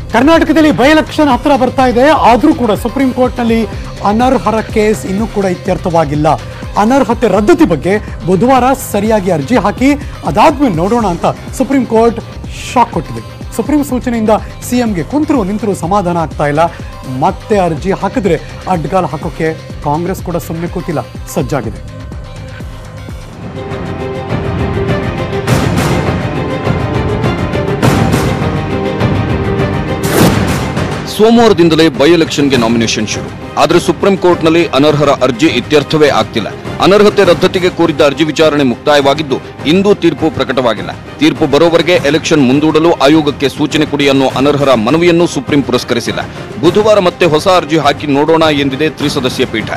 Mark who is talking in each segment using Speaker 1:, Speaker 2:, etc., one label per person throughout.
Speaker 1: ಕರ್ನಾಟಕದಲ್ಲಿ by election ಹತ್ರ ಬರ್ತಾ ಇದೆ ಆದರೂ ಕೂಡ ಸುಪ್ರೀಂ ಕೋರ್ಟ್ನಲ್ಲಿ ಅನರ್ಹರ ಕೇಸ್ ಇನ್ನೂ ಕೂಡ ಇತ್ಯರ್ಥವಾಗಿಲ್ಲ ಅನರ್ಹತೆ ರದ್ದತಿ ಬಗ್ಗೆ ಬುಧವಾರ ಸರಿಯಾಗಿ ಅರ್ಜಿ ಹಾಕಿ ಅದಾದ್ಮೇಲೆ ನೋಡೋಣ ಅಂತ ಸುಪ್ರೀಂ ಕೋರ್ಟ್ ಶಾಕ್ ಕೊಟ್ಟಿದೆ ಸುಪ್ರೀಂ ಸೂಚನೆಯಿಂದ ಸಿಎಂಗೆ ಕುಂತರು ನಿಂತರು ಸಮಾಧಾನ ಆಗ್ತಾ ಇಲ್ಲ ಮತ್ತೆ ಅರ್ಜಿ ಹಾಕಿದ್ರೆ ಅಡ್ಗಾಲ ಹಾಕೋಕೆ ಕಾಂಗ್ರೆಸ್ ಕೂಡ ಸುಮ್ಮನೆ ಕೂತಿಲ್ಲ ಸಜ್ಜಾಗಿದೆ
Speaker 2: ಸೋಮವಾರದಿಂದಲೇ ಬೈ ಎಲೆಕ್ಷನ್ಗೆ ನಾಮಿನೇಷನ್ ಶುರು ಆದರೆ ಸುಪ್ರೀಂ ಕೋರ್ಟ್ನಲ್ಲಿ ಅನರ್ಹರ ಅರ್ಜಿ ಇತ್ಯರ್ಥವೇ ಆಗ್ತಿಲ್ಲ ಅನರ್ಹತೆ ರದ್ದತಿಗೆ ಕೋರಿದ್ದ ಅರ್ಜಿ ವಿಚಾರಣೆ ಮುಕ್ತಾಯವಾಗಿದ್ದು ಇಂದೂ ತೀರ್ಪು ಪ್ರಕಟವಾಗಿಲ್ಲ ತೀರ್ಪು ಬರೋವರೆಗೆ ಎಲೆಕ್ಷನ್ ಮುಂದೂಡಲು ಆಯೋಗಕ್ಕೆ ಸೂಚನೆ ಕೊಡಿ ಅನ್ನೋ ಅನರ್ಹರ ಮನವಿಯನ್ನು ಸುಪ್ರೀಂ ಪುರಸ್ಕರಿಸಿಲ್ಲ ಬುಧವಾರ ಮತ್ತೆ ಹೊಸ ಅರ್ಜಿ ಹಾಕಿ ನೋಡೋಣ ಎಂದಿದೆ ತ್ರಿಸದಸ್ಯ ಪೀಠ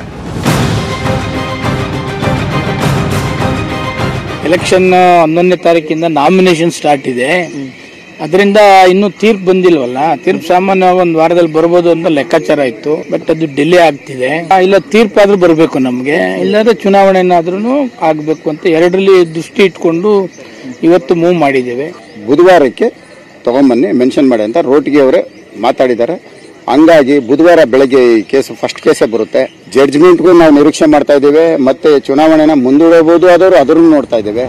Speaker 3: ಎಲೆಕ್ಷನ್ ಹನ್ನೊಂದನೇ ತಾರೀಕಿಂದ ನಾಮಿನೇಷನ್ ಸ್ಟಾರ್ಟ್ ಇದೆ ಅದರಿಂದ ಇನ್ನೂ ತೀರ್ಪು ಬಂದಿಲ್ವಲ್ಲ ತೀರ್ಪು ಸಾಮಾನ್ಯವಾಗಿ ಒಂದು ವಾರದಲ್ಲಿ ಬರ್ಬೋದು ಅಂತ ಲೆಕ್ಕಾಚಾರ ಇತ್ತು ಬಟ್ ಅದು ಡಿಲೇ ಆಗ್ತಿದೆ ಆ, ಇಲ್ಲ ತೀರ್ಪಾದ್ರೂ ಬರಬೇಕು ನಮಗೆ ಇಲ್ಲಾಂದ್ರೆ ಚುನಾವಣೆನಾದ್ರೂ ಆಗಬೇಕು ಅಂತ ಎರಡರಲ್ಲಿ ದೃಷ್ಟಿ ಇಟ್ಕೊಂಡು ಇವತ್ತು ಮೂವ್ ಮಾಡಿದ್ದೇವೆ
Speaker 4: ಬುಧವಾರಕ್ಕೆ ತಗೊಂಬನ್ನಿ ಮೆನ್ಷನ್ ಮಾಡಿ ಅಂತ ರೋಟಿಗೆ ಅವರೇ ಮಾತಾಡಿದ್ದಾರೆ ಹಂಗಾಗಿ ಬುಧವಾರ ಬೆಳಗ್ಗೆ ಈ ಕೇಸ್ ಫಸ್ಟ್ ಕೇಸೇ ಬರುತ್ತೆ ಜಡ್ಜ್ಮೆಂಟ್ಗೂ ನಾವು ನಿರೀಕ್ಷೆ ಮಾಡ್ತಾ ಇದ್ದೇವೆ ಮತ್ತೆ ಚುನಾವಣೆನ ಮುಂದೂಡಬಹುದು ಆದವರು ಅದನ್ನು ನೋಡ್ತಾ ಇದ್ದೇವೆ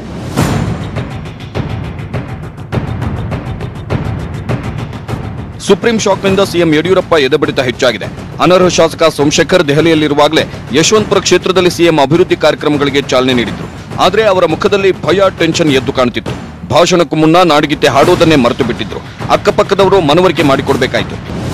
Speaker 2: ಸುಪ್ರೀಂ ಶಾಕ್ನಿಂದ ಸಿಎಂ ಯಡಿಯೂರಪ್ಪ ಎದೆಬಡಿತ ಹೆಚ್ಚಾಗಿದೆ ಅನರ್ಹ ಶಾಸಕ ಸೋಮಶೇಖರ್ ದೆಹಲಿಯಲ್ಲಿರುವಾಗಲೇ ಯಶವಂತಪುರ ಕ್ಷೇತ್ರದಲ್ಲಿ ಸಿಎಂ ಅಭಿವೃದ್ಧಿ ಕಾರ್ಯಕ್ರಮಗಳಿಗೆ ಚಾಲನೆ ನೀಡಿದ್ರು ಆದರೆ ಅವರ ಮುಖದಲ್ಲಿ ಭಯ ಟೆನ್ಷನ್ ಎದ್ದು ಕಾಣುತ್ತಿತ್ತು ಭಾಷಣಕ್ಕೂ ಮುನ್ನ ನಾಡಗೀತೆ ಹಾಡೋದನ್ನೇ ಮರೆತು ಬಿಟ್ಟಿದ್ರು ಅಕ್ಕಪಕ್ಕದವರು ಮನವರಿಕೆ ಮಾಡಿಕೊಡ್ಬೇಕಾಯ್ತು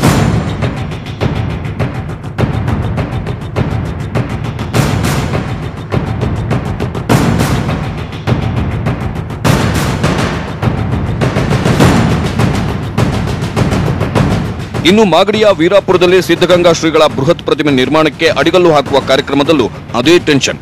Speaker 2: ಇನ್ನು ಮಾಗಡಿಯ ವೀರಾಪುರದಲ್ಲಿ ಸಿದ್ಧಗಂಗಾ ಶ್ರೀಗಳ ಬೃಹತ್ ಪ್ರತಿಮೆ ನಿರ್ಮಾಣಕ್ಕೆ ಅಡಿಗಲ್ಲು ಹಾಕುವ ಕಾರ್ಯಕ್ರಮದಲ್ಲೂ ಅದೇ ಟೆನ್ಷನ್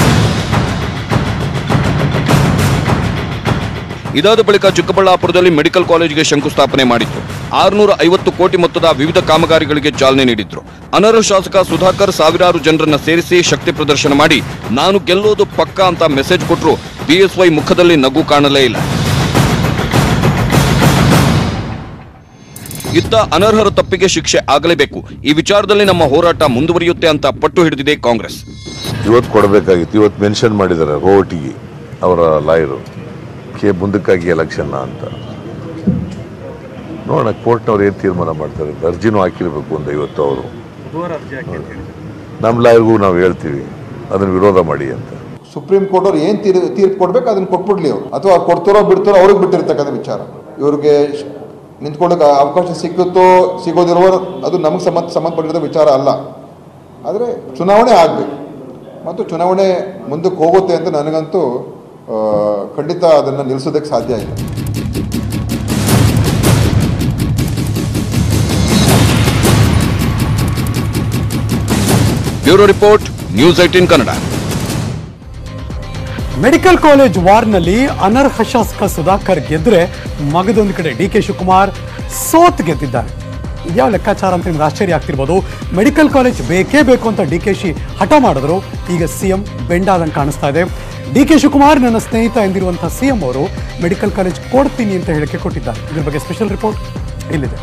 Speaker 2: ಇದಾದ ಬಳಿಕ ಚಿಕ್ಕಬಳ್ಳಾಪುರದಲ್ಲಿ ಮೆಡಿಕಲ್ ಕಾಲೇಜಿಗೆ ಶಂಕುಸ್ಥಾಪನೆ ಮಾಡಿದ್ರು ಆರುನೂರ ಐವತ್ತು ಕೋಟಿ ಮೊತ್ತದ ವಿವಿಧ ಕಾಮಗಾರಿಗಳಿಗೆ ಚಾಲನೆ ನೀಡಿದ್ರು ಅನರ್ಹ ಶಾಸಕ ಸುಧಾಕರ್ ಸಾವಿರಾರು ಜನರನ್ನ ಸೇರಿಸಿ ಶಕ್ತಿ ಪ್ರದರ್ಶನ ಮಾಡಿ ನಾನು ಗೆಲ್ಲೋದು ಪಕ್ಕಾ ಅಂತ ಮೆಸೇಜ್ ಕೊಟ್ಟರು ಬಿಎಸ್ವೈ ಮುಖದಲ್ಲಿ ನಗು ಕಾಣಲೇ ಇಲ್ಲ ಇತ್ತ ಅನರ್ಹರ ತಪ್ಪಿಗೆ ಶಿಕ್ಷೆ ಆಗಲೇಬೇಕು ಈ ವಿಚಾರದಲ್ಲಿ ನಮ್ಮ ಹೋರಾಟ ಮುಂದುವರಿಯುತ್ತೆ ಅಂತ ಪಟ್ಟು ಹಿಡಿದಿದೆ ಕಾಂಗ್ರೆಸ್
Speaker 5: ಇವತ್ತು ಕೊಡಬೇಕಾಗಿತ್ತು ಇವತ್ತು ಮೆನ್ಷನ್ ಮಾಡಿದ್ದಾರೆ ರೋಟಿಗೆ ಅವರ ಲಾಯರು ಕೆ ಮುಂದಕ್ಕಾಗಿ ಎಲೆಕ್ಷನ್ನ ಅಂತ ನೋಡೋಣ ಕೋರ್ಟ್ನವ್ರು ಏನು ತೀರ್ಮಾನ ಮಾಡ್ತಾರೆ ಅಂತ ಅರ್ಜಿನೂ ಹಾಕಿರ್ಬೇಕು ಒಂದು ಇವತ್ತು ಅವರು ನಮ್ಮ ಲಾಯರ್ಗೂ ನಾವು ಹೇಳ್ತೀವಿ ಅದನ್ನು ವಿರೋಧ ಮಾಡಿ ಅಂತ
Speaker 6: ಸುಪ್ರೀಂ ಕೋರ್ಟ್ ಅವ್ರು ಏನು ತೀರ್ ತೀರ್ಪು ಕೊಡ್ಬೇಕು ಅದನ್ನ ಕೊಟ್ಬಿಡ್ಲಿ ಅವರು ಅಥವಾ ಅವ್ರು ಕೊಡ್ತಾರೋ ಬಿಡ್ತಾರೋ ಅವ್ರಿಗೆ ಬಿಟ್ಟಿರ್ತಕ್ಕಂಥ ವಿಚಾರ ಇವ್ರಿಗೆ ಶ್- ನಿಂತ್ಕೊಳ್ಳೋಕೆ ಅವಕಾಶ ಸಿಕ್ಕುತ್ತೋ ಸಿಗೋದಿರೋ ಅದು ನಮಗೆ ಸಂಬಂಧ ಸಂಬಂಧಪಟ್ಟಿರೋ ವಿಚಾರ ಅಲ್ಲ ಆದರೆ ಚುನಾವಣೆ ಆಗಬೇಕು ಮತ್ತು ಚುನಾವಣೆ ಮುಂದಕ್ಕೆ ಹೋಗುತ್ತೆ ಅಂತ ನನಗಂತೂ ಆ, ಖಂಡಿತ ಅದನ್ನು ನಿಲ್ಲಿಸೋದಕ್ಕೆ ಸಾಧ್ಯ ಇಲ್ಲ
Speaker 2: bureau report news eighteen Kannada
Speaker 1: medical college ವಾರ್ನಲ್ಲಿ ಅನರ್ಹ ಶಾಸಕ ಸುಧಾಕರ್ ಗೆದ್ರೆ ಮಗದೊಂದು ಕಡೆ ಡಿ ಕೆ ಶಿವಕುಮಾರ್ ಸೋತ್ ಗೆದ್ದಿದ್ದಾರೆ ಇದ್ಯಾವ ಲೆಕ್ಕಾಚಾರ ಅಂತ ನಿಮ್ಗೆ ಆಶ್ಚರ್ಯ ಆಗ್ತಿರ್ಬೋದು ಮೆಡಿಕಲ್ ಕಾಲೇಜ್ ಬೇಕೇ ಬೇಕು ಅಂತ ಡಿ ಕೆ ಶಿ ಹಠ ಮಾಡಿದ್ರು ಈಗ ಸಿಎಂ ಬೆಂಡಾದಂಗೆ ಕಾಣಿಸ್ತಾ ಇದೆ ಡಿ ಕೆ ಶಿವಕುಮಾರ್ ನನ್ನ ಸ್ನೇಹಿತ ಎಂದಿರುವಂತಹ ಸಿಎಂ ಅವರು ಮೆಡಿಕಲ್ ಕಾಲೇಜ್ ಕೊಡ್ತೀನಿ ಅಂತ ಹೇಳಿಕೆ ಕೊಟ್ಟಿದ್ದಾರೆ ಇದ್ರ ಬಗ್ಗೆ ಸ್ಪೆಷಲ್ ರಿಪೋರ್ಟ್ ಇಲ್ಲಿದೆ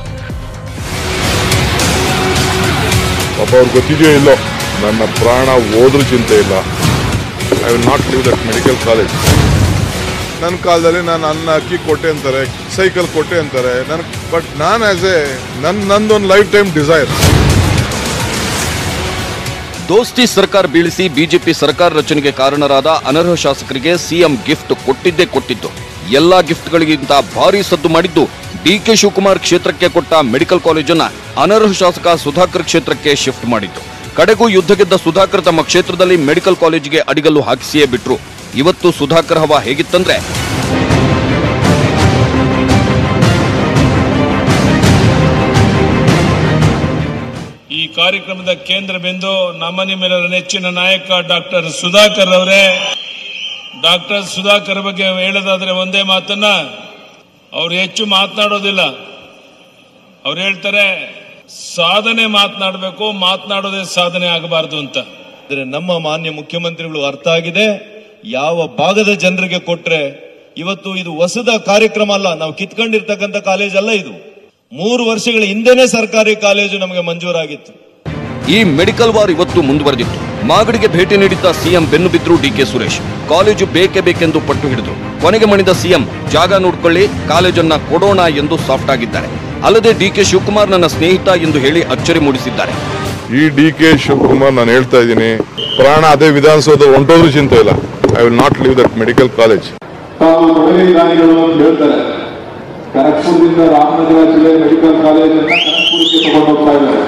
Speaker 7: ಪಾಪ ಅವ್ರಿಗೆ ಗೊತ್ತಿದೆಯೋ ಇಲ್ಲೋ ನನ್ನ ಪ್ರಾಣ ಹೋದ್ರೂ ಚಿಂತೆ ಇಲ್ಲ I will not leave that medical college ನನ್ನ ಕಾಲದಲ್ಲಿ ನಾನು ಅನ್ನ ಅಕ್ಕಿ ಕೊಟ್ಟೆ ಅಂತಾರೆ ಸೈಕಲ್ ಕೊಟ್ಟೆ ಅಂತಾರೆ ನನ್ ಬಟ್ ನಾನು ಆಸ್ ಎ ನನ್ನ ನಂದೊಂದು ಲೈಫ್ ಟೈಮ್ ಡಿಸೈರ್
Speaker 2: ದೋಸ್ತಿ ಸರ್ಕಾರ ಬೀಳಿಸಿ ಬಿಜೆಪಿ ಸರ್ಕಾರ ರಚನೆಗೆ ಕಾರಣರಾದ ಅನರ್ಹ ಶಾಸಕರಿಗೆ ಸಿಎಂ ಗಿಫ್ಟ್ ಕೊಟ್ಟಿದ್ದೇ ಕೊಟ್ಟಿದ್ದು ಎಲ್ಲಾ ಗಿಫ್ಟ್ಗಳಿಗಿಂತ ಭಾರಿ ಸದ್ದು ಮಾಡಿದ್ದು ಡಿಕೆ ಶಿವಕುಮಾರ್ ಕ್ಷೇತ್ರಕ್ಕೆ ಕೊಟ್ಟ ಮೆಡಿಕಲ್ ಕಾಲೇಜನ್ನ ಅನರ್ಹ ಶಾಸಕ ಸುಧಾಕರ್ ಕ್ಷೇತ್ರಕ್ಕೆ ಶಿಫ್ಟ್ ಮಾಡಿದ್ದು ಕಡೆಗೂ ಯುದ್ಧ ಗೆದ್ದ ಸುಧಾಕರ್ ತಮ್ಮ ಕ್ಷೇತ್ರದಲ್ಲಿ ಮೆಡಿಕಲ್ ಕಾಲೇಜಿಗೆ ಅಡಿಗಲ್ಲು ಹಾಕಿಸಿಯೇ ಬಿಟ್ರು ಇವತ್ತು ಸುಧಾಕರ್ ಹವಾ ಹೇಗಿತ್ತಂದ್ರೆ
Speaker 8: ಈ ಕಾರ್ಯಕ್ರಮದ ಕೇಂದ್ರ ಬಿಂದು ನಮ್ಮ ನಿಮ್ಮೆಲ್ಲರ ನೆಚ್ಚಿನ ನಾಯಕ ಡಾಕ್ಟರ್ ಸುಧಾಕರ್ ಅವರೇ ಡಾಕ್ಟರ್ ಸುಧಾಕರ್ ಬಗ್ಗೆ ಹೇಳೋದಾದ್ರೆ ಒಂದೇ ಮಾತನ್ನ ಅವ್ರು ಹೆಚ್ಚು ಮಾತನಾಡೋದಿಲ್ಲ ಅವ್ರು ಹೇಳ್ತಾರೆ ಸಾಧನೆ ಮಾತನಾಡಬೇಕು ಮಾತನಾಡೋದೇ ಸಾಧನೆ ಆಗಬಾರದು ಅಂತ
Speaker 9: ಆದರೆ ನಮ್ಮ ಮಾನ್ಯ ಮುಖ್ಯಮಂತ್ರಿಗಳು ಅರ್ಥ ಆಗಿದೆ ಯಾವ ಭಾಗದ ಜನರಿಗೆ ಕೊಟ್ರೆ ಇವತ್ತು ಇದು ಹೊಸದ ಕಾರ್ಯಕ್ರಮ ಅಲ್ಲ ನಾವು ಕಿತ್ಕೊಂಡಿರ್ತಕ್ಕಂಥ ಕಾಲೇಜ್ ಅಲ್ಲ ಇದು ಮೂರು ವರ್ಷಗಳ ಹಿಂದೆನೇ ಸರ್ಕಾರಿ ಕಾಲೇಜು ನಮಗೆ ಮಂಜೂರಾಗಿತ್ತು
Speaker 2: ಈ ಮೆಡಿಕಲ್ ವಾರ್ ಇವತ್ತು ಮುಂದುವರೆದಿತ್ತು ಮಾಗಡಿಗೆ ಭೇಟಿ ನೀಡಿದ್ದ ಸಿಎಂ ಬೆನ್ನು ಬಿದ್ರು ಡಿಕೆ ಸುರೇಶ್ ಕಾಲೇಜು ಬೇಕೇ ಬೇಕೆಂದು ಪಟ್ಟು ಹಿಡಿದ್ರು ಕೊನೆಗೆ ಮಣಿದ ಸಿಎಂ ಜಾಗ ನೋಡ್ಕೊಳ್ಳಿ ಕಾಲೇಜನ್ನ ಕೊಡೋಣ ಎಂದು ಸಾಫ್ಟ್ ಆಗಿದ್ದಾರೆ ಅಲ್ಲದೆ ಡಿಕೆ ಶಿವಕುಮಾರ್ ನನ್ನ ಸ್ನೇಹಿತ ಎಂದು ಹೇಳಿ ಅಚ್ಚರಿ ಮೂಡಿಸಿದ್ದಾರೆ
Speaker 7: ಈ ಡಿ ಕೆ ಶಿವಕುಮಾರ್ ನಾನು ಹೇಳ್ತಾ ಇದ್ದೀನಿ ಪ್ರಾಣ ಅದೇ ವಿಧಾನಸೌಧ ಹೊಂಟೋದ್ರೂ ಚಿಂತೆ ಇಲ್ಲ I will not leave that medical college
Speaker 10: ತಾವು ಕೊಡಗೈ ದಾನಿಗಳು ಅಂತ ಹೇಳ್ತಾರೆ ಖರಗ್ಪುರದಿಂದ ರಾಮನಗರ ಜಿಲ್ಲೆ ಮೆಡಿಕಲ್ ಕಾಲೇಜನ್ನ ಖರಗ್ಪುರಕ್ಕೆ ತಗೊಂಡು ಹೋಗ್ತಾ ಇದ್ದಾರೆ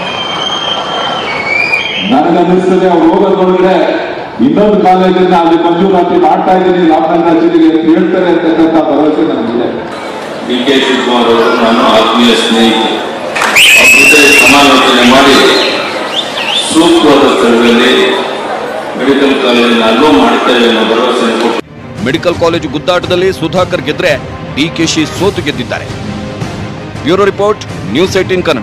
Speaker 10: ನನಗನ್ನಿಸ್ತದೆ ಅವ್ರು ಹೋಗೋದ್ರೊಳಗಡೆ ಇನ್ನೊಂದು ಕಾಲೇಜನ್ನ ಅಲ್ಲಿ ಮಂಜೂರಾತಿ ಮಾಡ್ತಾ ಇದ್ದೀನಿ ರಾಮನಗರ ಜಿಲ್ಲೆಗೆ ಅಂತ ಹೇಳ್ತಾರೆ ಅಂತಕ್ಕಂಥ ಭರವಸೆ ನನಗಿದೆ
Speaker 11: ಡಿ ಕೆ ಶಿವಕುಮಾರ್ ಅವರು ನಾನು ಆತ್ಮೀಯ ಸ್ನೇಹಿತ ಅವ್ರ ಜೊತೆ ಸಮಾಲೋಚನೆ ಮಾಡಿ ಸೂಕ್ತವಾದ ಸ್ಥಳದಲ್ಲಿ ಮೆಡಿಕಲ್ ಕಾಲೇಜನ್ನು ಅಲ್ಲೂ ಮಾಡ್ತೇವೆ ಅನ್ನೋ ಭರವಸೆ ಕೊಟ್ಟು
Speaker 2: ಮೆಡಿಕಲ್ ಕಾಲೇಜು ಗುದ್ದಾಟದಲ್ಲಿ ಸುಧಾಕರ್ ಗೆದ್ರೆ ಡಿಕೆಶಿ ಸೋತು ಗೆದ್ದಿದ್ದಾರೆ bureau report news eighteen Kannada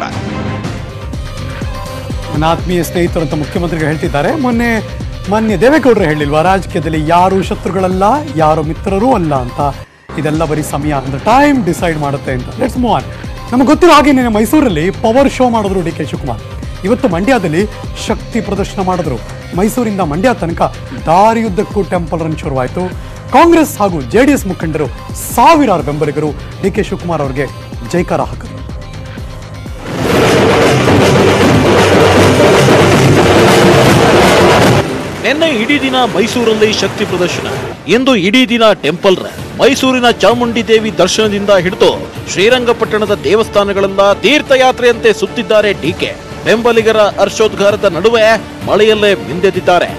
Speaker 1: ನನ್ನ ಆತ್ಮೀಯ ಸ್ನೇಹಿತರು ಅಂತ ಮುಖ್ಯಮಂತ್ರಿಗಳು ಹೇಳ್ತಿದ್ದಾರೆ ಮೊನ್ನೆ ಮಾನ್ಯ ದೇವೇಗೌಡರು ಹೇಳಿಲ್ವಾ ರಾಜಕೀಯದಲ್ಲಿ ಯಾರು ಶತ್ರುಗಳಲ್ಲ ಯಾರು ಮಿತ್ರರೂ ಅಲ್ಲ ಅಂತ ಇದೆಲ್ಲ ಬರೀ ಸಮಯ ಅಂದ್ರೆ ಟೈಮ್ ಡಿಸೈಡ್ ಮಾಡುತ್ತೆ ಅಂತ ಲೆಟ್ಸ್ ಮೂವ್ ಆನ್ ನಮಗೆ ಗೊತ್ತಿರೋ ಹಾಗೆ ನಿನ್ನೆ ಮೈಸೂರಲ್ಲಿ ಪವರ್ ಶೋ ಮಾಡಿದ್ರು ಡಿ ಕೆ ಶಿವಕುಮಾರ್ ಇವತ್ತು ಮಂಡ್ಯದಲ್ಲಿ ಶಕ್ತಿ ಪ್ರದರ್ಶನ ಮಾಡಿದ್ರು ಮೈಸೂರಿಂದ ಮಂಡ್ಯ ತನಕ ದಾರಿಯುದ್ದಕ್ಕೂ ಟೆಂಪಲ್ ರನ್ ಶುರುವಾಯಿತು ಕಾಂಗ್ರೆಸ್ ಹಾಗೂ ಜೆ ಡಿ ಎಸ್ ಮುಖಂಡರು ಸಾವಿರಾರು ಬೆಂಬಲಿಗರು ಡಿ ಕೆ ಶಿವಕುಮಾರ್ ಅವರಿಗೆ ಜೈಕಾರ ಹಾಕಿದ್ರು
Speaker 12: ನಿನ್ನೆ ಇಡೀ ದಿನ ಮೈಸೂರಲ್ಲಿ ಶಕ್ತಿ ಪ್ರದರ್ಶನ ಇಂದು ಇಡೀ ದಿನ ಟೆಂಪಲ್ ರನ್ ಮೈಸೂರಿನ ಚಾಮುಂಡಿ ದೇವಿ ದರ್ಶನದಿಂದ ಹಿಡಿದು ಶ್ರೀರಂಗಪಟ್ಟಣದ ದೇವಸ್ಥಾನಗಳೆಲ್ಲ ತೀರ್ಥಯಾತ್ರೆಯಂತೆ ಸುತ್ತಿದ್ದಾರೆ ಡಿಕೆ ಬೆಂಬಲಿಗರ ಹರ್ಷೋದ್ಗಾರದ ನಡುವೆ ಮಳೆಯಲ್ಲೇ ಮಿಂದೆದ್ದಿದ್ದಾರೆ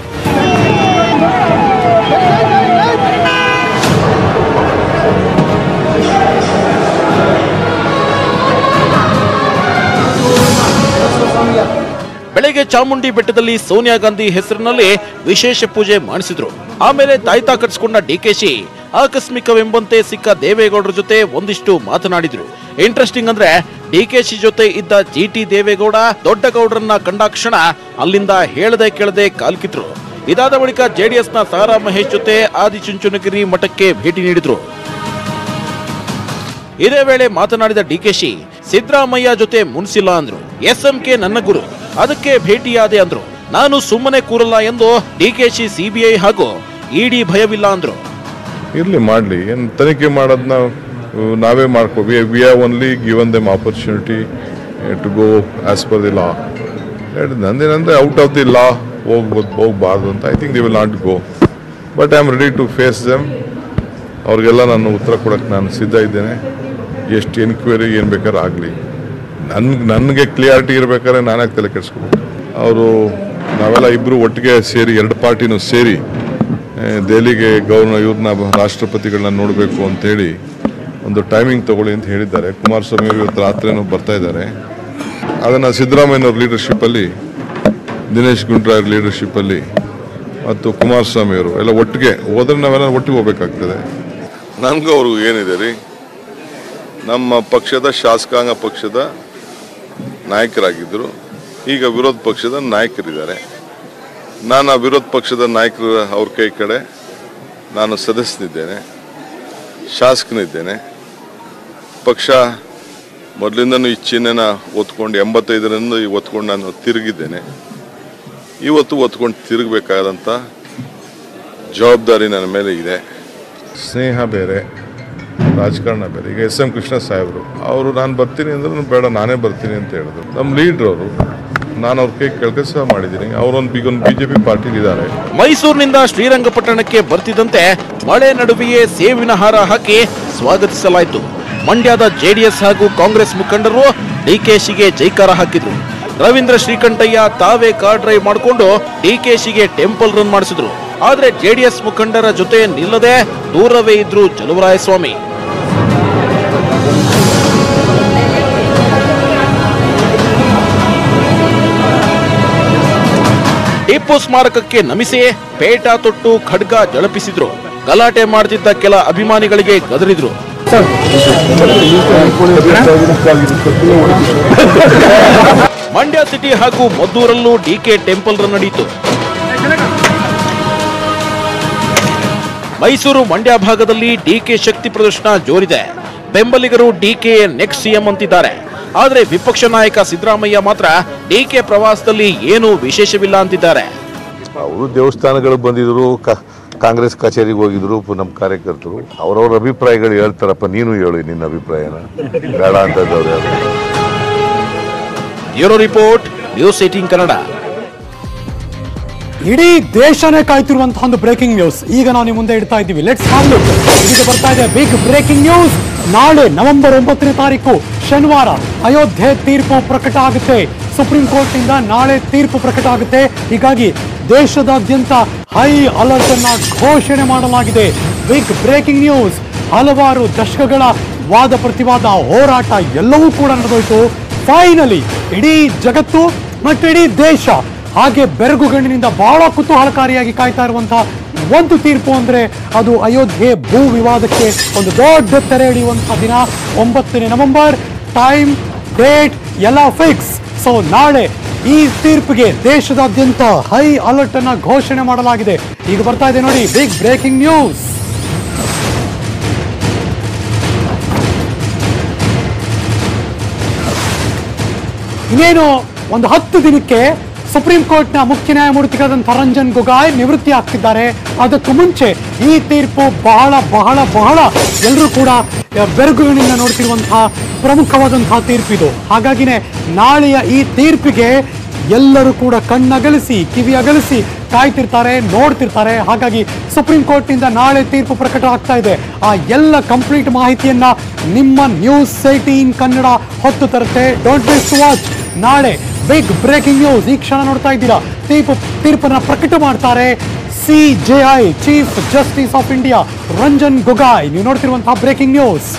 Speaker 12: ಬೆಳಗ್ಗೆ ಚಾಮುಂಡಿ ಬೆಟ್ಟದಲ್ಲಿ ಸೋನಿಯಾ ಗಾಂಧಿ ಹೆಸರಿನಲ್ಲಿ ವಿಶೇಷ ಪೂಜೆ ಮಾಡಿಸಿದ್ರು ಆಮೇಲೆ ತಾಯ್ತಾ ಕಟ್ಸ್ಕೊಂಡ ಡಿಕೆಶಿ ಆಕಸ್ಮಿಕವೆಂಬಂತೆ ಸಿಕ್ಕ ದೇವೇಗೌಡರ ಜೊತೆ ಒಂದಿಷ್ಟು ಮಾತನಾಡಿದ್ರು ಇಂಟ್ರೆಸ್ಟಿಂಗ್ ಅಂದ್ರೆ ಡಿಕೆಶಿ ಜೊತೆ ಇದ್ದ ಜಿ ಟಿ ದೇವೇಗೌಡ ದೊಡ್ಡಗೌಡರನ್ನ ಕಂಡಾಕ್ಷಣ ಅಲ್ಲಿಂದ ಹೇಳದೆ ಕೇಳದೆ ಕಾಲ್ಕಿದ್ರು ಇದಾದ ಬಳಿಕ ಜೆಡಿಎಸ್ನ ಸಾರಾ ಮಹೇಶ್ ಜೊತೆ ಆದಿಚುಂಚನಗಿರಿ ಮಠಕ್ಕೆ ಭೇಟಿ ನೀಡಿದ್ರು ಇದೇ ವೇಳೆ ಮಾತನಾಡಿದ ಡಿಕೆಶಿ ಸಿದ್ದರಾಮಯ್ಯ ಜೊತೆ ಮುನ್ಸಿಲ್ಲ ಅಂದ್ರು ಎಸ್ಎಂಕೆ ನನ್ನ ಗುರು ಅದಕ್ಕೆ ಭೇಟಿಯಾದೆ ಅಂದ್ರು ನಾನು ಸುಮ್ಮನೆ ಕೂರಲ್ಲ ಎಂದು ಡಿಕೆಶಿ ಸಿಬಿಐ ಹಾಗೂ ಇಡಿ ಭಯವಿಲ್ಲ ಅಂದ್ರು
Speaker 7: ಇರ್ಲಿ ಮಾಡಲಿ ಏನು ತನಿಖೆ ಮಾಡೋದನ್ನ ನಾವೇ ಮಾಡ್ಕೋ we we have only given them opportunity to go as per the law ನಂದೇನಂದ್ರೆ ಔಟ್ ಆಫ್ ದಿ ಲಾ ಹೋಗ್ಬೋದು ಹೋಗ್ಬಾರ್ದು ಅಂತ I think they will not go but I am ready to face them ಅವ್ರಿಗೆಲ್ಲ ನಾನು ಉತ್ತರ ಕೊಡೋಕ್ಕೆ ನಾನು ಸಿದ್ಧ ಇದ್ದೇನೆ ಎಷ್ಟು ಎನ್ಕ್ವೈರಿ ಏನು ಬೇಕಾದ್ರೆ ಆಗಲಿ ನನ್ಗೆ ನನಗೆ ಕ್ಲಿಯಾರಿಟಿ ಇರ್ಬೇಕಾದ್ರೆ ನಾನೇ ತಲೆ ಕೆಡಿಸ್ಕೋಬೇಕು ಅವರು ನಾವೆಲ್ಲ ಇಬ್ಬರು ಒಟ್ಟಿಗೆ ಸೇರಿ ಎರಡು ಪಾರ್ಟಿನೂ ಸೇರಿ ಆ, ದೆಹಲಿಗೆ ಗವರ್ನರ್ ಇವ್ರನ್ನ ರಾಷ್ಟ್ರಪತಿಗಳನ್ನ ನೋಡಬೇಕು ಅಂತೇಳಿ ಒಂದು ಟೈಮಿಂಗ್ ತಗೊಳ್ಳಿ ಅಂತ ಹೇಳಿದ್ದಾರೆ ಕುಮಾರಸ್ವಾಮಿ ಅವರು ಇವತ್ತು ರಾತ್ರಿನೂ ಬರ್ತಾ ಇದ್ದಾರೆ ಅದನ್ನು ಸಿದ್ದರಾಮಯ್ಯನವ್ರ ಲೀಡರ್ಶಿಪ್ಪಲ್ಲಿ ದಿನೇಶ್ ಗುಂಡ್ರಾಯರ್ ಲೀಡರ್ಶಿಪ್ಪಲ್ಲಿ ಮತ್ತು ಕುಮಾರಸ್ವಾಮಿ ಅವರು ಎಲ್ಲ ಒಟ್ಟಿಗೆ ಹೋದ್ರೆ ನಾವೆಲ್ಲ ಒಟ್ಟಿಗೆ ಹೋಗ್ಬೇಕಾಗ್ತದೆ ನನಗೂ ಅವ್ರಿಗೂ ಏನಿದೆ ರೀ ನಮ್ಮ ಪಕ್ಷದ ಶಾಸಕಾಂಗ ಪಕ್ಷದ ನಾಯಕರಾಗಿದ್ದರು ಈಗ ವಿರೋಧ ಪಕ್ಷದ ನಾಯಕರಿದ್ದಾರೆ ನಾನು ಆ ವಿರೋಧ ಪಕ್ಷದ ನಾಯಕರ ಅವ್ರ ಕೈ ಕಡೆ ನಾನು ಸದಸ್ಯನಿದ್ದೇನೆ ಶಾಸಕನಿದ್ದೇನೆ ಪಕ್ಷ ಮೊದಲಿಂದನೂ ಈ ಚಿಹ್ನೆನ ಒತ್ಕೊಂಡು ಎಂಬತ್ತೈದರಿಂದ ಈ ಒತ್ಕೊಂಡು ನಾನು ತಿರುಗಿದ್ದೇನೆ ಇವತ್ತು ಒತ್ಕೊಂಡು ತಿರುಗಬೇಕಾದಂಥ ಜವಾಬ್ದಾರಿ ನನ್ನ ಮೇಲೆ ಇದೆ ಸ್ನೇಹ ಬೇರೆ ರಾಜಕಾರಣ ಬೇರೆ ಈಗ ಎಸ್ ಎಂ ಕೃಷ್ಣ ಸಾಹೇಬರು ಅವರು ನಾನು ಬರ್ತೀನಿ ಅಂದ್ರೆ ಬೇಡ ನಾನೇ ಬರ್ತೀನಿ ಅಂತ ಹೇಳಿದ್ರು ನಮ್ಮ ಲೀಡ್ರ್ ಅವರು ನಾನು ಅವ್ರ ಕೈ ಕೆಲಸ ಮಾಡಿದ್ದೀನಿ ಅವರೊಂದು ಈಗ ಒಂದು ಬಿ ಜೆ ಪಿ ಪಾರ್ಟಿಲಿದ್ದಾರೆ
Speaker 12: ಮೈಸೂರಿನಿಂದ ಶ್ರೀರಂಗಪಟ್ಟಣಕ್ಕೆ ಬರ್ತಿದ್ದಂತೆ ಮಳೆ ನಡುವೆಯೇ ಸೇವಿನ ಹಾರ ಹಾಕಿ ಸ್ವಾಗತಿಸಲಾಯಿತು ಮಂಡ್ಯದ ಜೆಡಿಎಸ್ ಹಾಗೂ ಕಾಂಗ್ರೆಸ್ ಮುಖಂಡರು ಡಿಕೆಶಿಗೆ ಜೈಕಾರ ಹಾಕಿದ್ರು ರವೀಂದ್ರ ಶ್ರೀಕಂಠಯ್ಯ ತಾವೇ ಕಾರ್ ಡ್ರೈವ್ ಮಾಡಿಕೊಂಡು ಡಿಕೆಶಿಗೆ ಟೆಂಪಲ್ ರನ್ ಮಾಡಿಸಿದ್ರು ಆದ್ರೆ ಜೆಡಿಎಸ್ ಮುಖಂಡರ ಜೊತೆ ನಿಲ್ಲದೆ ದೂರವೇ ಇದ್ರು ಚಲುವರಾಯಸ್ವಾಮಿ ಟಿಪ್ಪು ಸ್ಮಾರಕಕ್ಕೆ ನಮಿಸಿ ಪೇಟ ತೊಟ್ಟು ಖಡ್ಗ ಜಳಪಿಸಿದ್ರು ಗಲಾಟೆ ಮಾಡ್ತಿದ್ದ ಕೆಲ ಅಭಿಮಾನಿಗಳಿಗೆ ಗದರಿದ್ರು ಮಂಡ್ಯ ಸಿಟಿ ಹಾಗೂ ಮದ್ದೂರಲ್ಲೂ ಡಿಕೆ ಟೆಂಪಲ್ ರನ್ ನಡೆಯಿತು ಮೈಸೂರು ಮಂಡ್ಯ ಭಾಗದಲ್ಲಿ ಡಿಕೆ ಶಕ್ತಿ ಪ್ರದರ್ಶನ ಜೋರಿದೆ ಬೆಂಬಲಿಗರು ಡಿಕೆ ನೆಕ್ಸ್ಟ್ ಸಿಎಂ ಅಂತಿದ್ದಾರೆ ಆದ್ರೆ ವಿಪಕ್ಷ ನಾಯಕ ಸಿದ್ದರಾಮಯ್ಯ ಮಾತ್ರ ಡಿಕೆ ಪ್ರವಾಸದಲ್ಲಿ ಏನೂ ವಿಶೇಷವಿಲ್ಲ ಅಂತಿದ್ದಾರೆ
Speaker 5: ಅವರು ದೇವಸ್ಥಾನಗಳಿಗೆ ಬಂದಿದ್ರು ಕ- ಕಾಂಗ್ರೆಸ್ ಕಚೇರಿಗೆ ಹೋಗಿದ್ರು ಪ- ನಮ್ಮ ಕಾರ್ಯಕರ್ತರು ಅವ್ರವ್ರ ಅಭಿಪ್ರಾಯಗಳು ಹೇಳ್ತಾರಪ್ಪ ನೀನು ಹೇಳಿ ನಿನ್ನ ಅಭಿಪ್ರಾಯನ ಬೇಡ ಅಂತದವ್ರು ಯಾರು
Speaker 12: bureau report news eighteen Kannada
Speaker 1: ಇಡೀ ದೇಶನೇ ಕಾಯ್ತಿರುವಂತಹ ಒಂದು ಬ್ರೇಕಿಂಗ್ ನ್ಯೂಸ್ ಈಗ ನಾವು ನಿಮ್ಮ ಮುಂದೆ ಇಡ್ತಾ ಇದ್ದೀವಿ ಲೆಟ್ಸ್ ಹ್ಯಾವ್ ಲುಕ್ ಇದೀಗ ಬರ್ತಾ ಇದೆ ಬಿಗ್ ಬ್ರೇಕಿಂಗ್ ನ್ಯೂಸ್ ನಾಳೆ ನವೆಂಬರ್ ಒಂಬತ್ತನೇ ತಾರೀಕು ಶನಿವಾರ ಅಯೋಧ್ಯೆ ತೀರ್ಪು ಪ್ರಕಟ ಆಗುತ್ತೆ ಸುಪ್ರೀಂ ಕೋರ್ಟ್ ನಿಂದ ನಾಳೆ ತೀರ್ಪು ಪ್ರಕಟ ಆಗುತ್ತೆ ಹೀಗಾಗಿ ದೇಶದಾದ್ಯಂತ ಹೈ ಅಲರ್ಟ್ ಅನ್ನ ಘೋಷಣೆ ಮಾಡಲಾಗಿದೆ ಬಿಗ್ ಬ್ರೇಕಿಂಗ್ ನ್ಯೂಸ್ ಹಲವಾರು ದಶಕಗಳ ವಾದ ಪ್ರತಿವಾದ ಹೋರಾಟ ಎಲ್ಲವೂ ಕೂಡ ನಡೆದೋಯ್ತು ಫೈನಲಿ ಇಡೀ ಜಗತ್ತು ಮತ್ತು ಇಡೀ ದೇಶ ಹಾಗೆ ಬೆರಗುಗಣ್ಣಿನಿಂದ ಬಹಳ ಕುತೂಹಲಕಾರಿಯಾಗಿ ಕಾಯ್ತಾ ಇರುವಂತಹ ಒಂದು ತೀರ್ಪು ಅಂದ್ರೆ ಅದು ಅಯೋಧ್ಯೆ ಭೂ ವಿವಾದಕ್ಕೆ ಒಂದು ದೊಡ್ಡ ತೆರೆ ಹಿಡಿಯುವಂತಹ ದಿನ ಒಂಬತ್ತನೇ ನವೆಂಬರ್ ಟೈಮ್ ಡೇಟ್ ಎಲ್ಲ ಫಿಕ್ಸ್ ಸೊ ನಾಳೆ ಈ ತೀರ್ಪಿಗೆ ದೇಶದಾದ್ಯಂತ ಹೈ ಅಲರ್ಟ್ ಅನ್ನ ಘೋಷಣೆ ಮಾಡಲಾಗಿದೆ ಈಗ ಬರ್ತಾ ಇದೆ ನೋಡಿ ಬಿಗ್ ಬ್ರೇಕಿಂಗ್ ನ್ಯೂಸ್ ಇನ್ನೇನು ಒಂದು ಹತ್ತು ದಿನಕ್ಕೆ ಸುಪ್ರೀಂ ಕೋರ್ಟ್ನ ಮುಖ್ಯ ನ್ಯಾಯಮೂರ್ತಿಗಳಾದಂಥ ರಂಜನ್ ಗೊಗಾಯ್ ನಿವೃತ್ತಿ ಆಗ್ತಿದ್ದಾರೆ ಅದಕ್ಕೂ ಮುಂಚೆ ಈ ತೀರ್ಪು ಬಹಳ ಬಹಳ ಬಹಳ ಎಲ್ಲರೂ ಕೂಡ ಆ, ಬೆರಗುಗಳಿಂದ ನೋಡ್ತಿರುವಂತಹ ಪ್ರಮುಖವಾದಂತಹ ತೀರ್ಪಿದು ಹಾಗಾಗಿನೇ ನಾಳೆಯ ಈ ತೀರ್ಪಿಗೆ ಎಲ್ಲರೂ ಕೂಡ ಕಣ್ಣಗಲಿಸಿ ಕಿವಿ ಅಗಲಿಸಿ ಕಾಯ್ತಿರ್ತಾರೆ ನೋಡ್ತಿರ್ತಾರೆ ಹಾಗಾಗಿ ಸುಪ್ರೀಂ ಕೋರ್ಟ್ನಿಂದ ನಾಳೆ ತೀರ್ಪು ಪ್ರಕಟ ಆಗ್ತಾ ಇದೆ ಆ ಎಲ್ಲ ಕಂಪ್ಲೀಟ್ ಮಾಹಿತಿಯನ್ನ ನಿಮ್ಮ ನ್ಯೂಸ್ ಏಟೀನ್ ಕನ್ನಡ ಹೊತ್ತು ತರುತ್ತೆ ಡೋಂಟ್ ಮಿಸ್ ಟು ವಾಚ್ ನಾಳೆ ಬಿಗ್ ಬ್ರೇಕಿಂಗ್ ನ್ಯೂಸ್ ಈ ಕ್ಷಣ ನೋಡ್ತಾ ಇದ್ದೀರಾ ತೀರ್ಪು ತೀರ್ಪನ್ನ ಪ್ರಕಟ ಮಾಡ್ತಾರೆ C J I chief justice of India Ranjan Gogoi ನೀವು ನೋಡ್ತಿರುವಂತಹ ಬ್ರೇಕಿಂಗ್ ನ್ಯೂಸ್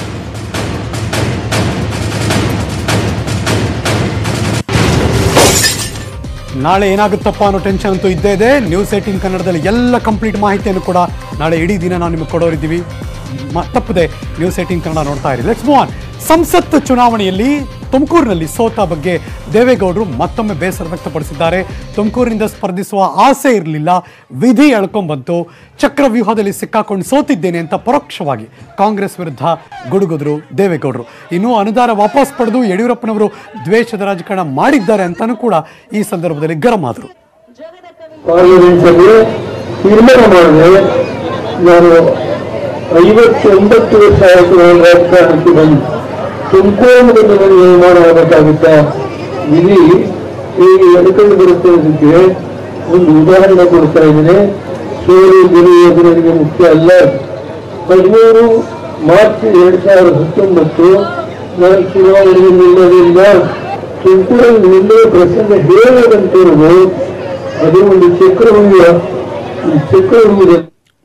Speaker 1: ನಾಳೆ ಏನಾಗುತ್ತಪ್ಪ ಅನ್ನೋ ಟೆನ್ಷನ್ ಅಂತೂ ಇದ್ದೇ ಇದೆ ನ್ಯೂಸ್ ಏಟೀನ್ ಕನ್ನಡದಲ್ಲಿ ಎಲ್ಲ ಕಂಪ್ಲೀಟ್ ಮಾಹಿತಿಯನ್ನು ಕೂಡ ನಾಳೆ ಇಡೀ ದಿನ ನಾವು ನಿಮಗೆ ಕೊಡೋರಿದ್ದೀವಿ ಮ- ತಪ್ಪದೆ ನ್ಯೂಸ್ ಏಟೀನ್ ಕನ್ನಡ ನೋಡ್ತಾ ಇರಿ ಲೆಟ್ಸ್ ಮೂವ್ ಆನ್ ಸಂಸತ್ ಚುನಾವಣೆಯಲ್ಲಿ ತುಮಕೂರಿನಲ್ಲಿ ಸೋತ ಬಗ್ಗೆ ದೇವೇಗೌಡರು ಮತ್ತೊಮ್ಮೆ ಬೇಸರ ವ್ಯಕ್ತಪಡಿಸಿದ್ದಾರೆ ತುಮಕೂರಿನಿಂದ ಸ್ಪರ್ಧಿಸುವ ಆಸೆ ಇರಲಿಲ್ಲ ವಿಧಿ ಎಳ್ಕೊಂಬಂತು ಚಕ್ರವ್ಯೂಹದಲ್ಲಿ ಸಿಕ್ಕಾಕೊಂಡು ಸೋತಿದ್ದೇನೆ ಅಂತ ಪರೋಕ್ಷವಾಗಿ ಕಾಂಗ್ರೆಸ್ ವಿರುದ್ಧ ಗುಡುಗುದ್ರು ದೇವೇಗೌಡರು ಇನ್ನು ಅನುದಾನ ವಾಪಸ್ ಪಡೆದು ಯಡಿಯೂರಪ್ಪನವರು ದ್ವೇಷದ ರಾಜಕಾರಣ ಮಾಡಿದ್ದಾರೆ ಅಂತಾನೂ ಕೂಡ ಈ ಸಂದರ್ಭದಲ್ಲಿ ಗರಂ ಆದರು
Speaker 13: ಪಾರ್ಲಿಮೆಂಟಲ್ಲಿ ತೀರ್ಮಾನ ಮಾಡಿದೆ ನಾನು ಐವತ್ತೊಂಬತ್ತು ವರ್ಷ ಆಯಿತು ನಾನು ರಾಜಕಾರಣಕ್ಕೆ ಬಂದು ತುಮಕೂರಿನಲ್ಲಿ ನನಗೆ ನಿರ್ಮಾಣ ಆಗಬೇಕಾಗುತ್ತಾ ವಿಧಿ ಹೇಗೆ ಎಡ್ಕೊಂಡು ಬರುತ್ತೆ ಅನ್ನೋದಕ್ಕೆ ಒಂದು ಉದಾಹರಣೆ ಕೊಡ್ತಾ ಇದ್ದೇನೆ ಸೋಲು ಗೆಲುವುದು ನನಗೆ ಮುಖ್ಯ ಅಲ್ಲ ಹದಿಮೂರು ಮಾರ್ಚ್ ಎರಡ್ ಸಾವಿರದ ಹತ್ತೊಂಬತ್ತು ನಾನು ಚುನಾವಣೆಗೆ ನಿಲ್ಲೋದ್ರಿಂದ ತುಮಕೂರಲ್ಲಿ ನಿಲ್ಲುವ ಪ್ರಸಂಗ ಹೇಳದಂತಿರುವುದು ಅದು ಒಂದು ಚಕ್ರವ್ಯೂಹ ಈ ಚಕ್ರವ್ಯೂಹದಲ್ಲಿ